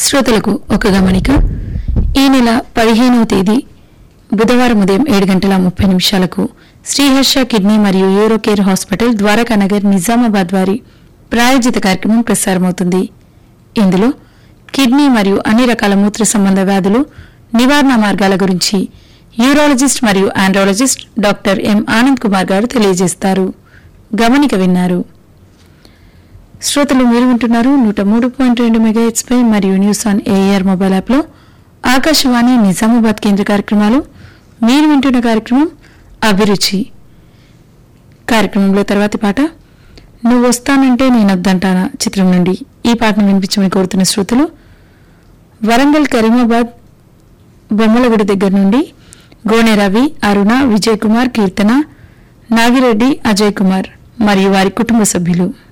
శ్రోతలకు ఒక గమనిక ఈ నెల పదిహేనవ తేదీ బుధవారం ఉదయం ఏడు గంటల ముప్పై నిమిషాలకు శ్రీహర్ష కిడ్నీ మరియు Euro Care Hospital Dwaraka Nagar Nizamabad వారి ప్రాయోజిత కార్యక్రమం ప్రసారమవుతుంది ఇందులో కిడ్నీ మరియు అన్ని రకాల మూత్ర సంబంధ వ్యాధులు నివారణ మార్గాల గురించి యూరాలజిస్ట్ మరియు andrologist doctor M Anand Kumar garu తెలియజేస్తారు గమనిక విన్నారు శ్రోతలు మీరు వింటున్నారు నూట మూడు పాయింట్ రెండు మెగాహెట్స్ పై మరియు news on AIR mobile app లో ఆకాశవాణి నిజామాబాద్ కేంద్ర కార్యక్రమాలు మీరు వింటున్న కార్యక్రమం అభిరుచి కార్యక్రమంలో తర్వాతి పాట నువ్వు వస్తానంటే నేను వద్దంటానా చిత్రం నుండి ఈ పాటను వినిపించమని కోరుతున్న శ్రోతలు వరంగల్ కరీమాబాద్ బొమ్మలగూడ దగ్గర నుండి గోనె రవి అరుణ విజయ్ కుమార్ కీర్తన నాగిరెడ్డి అజయ్ కుమార్ మరియు వారి కుటుంబ సభ్యులు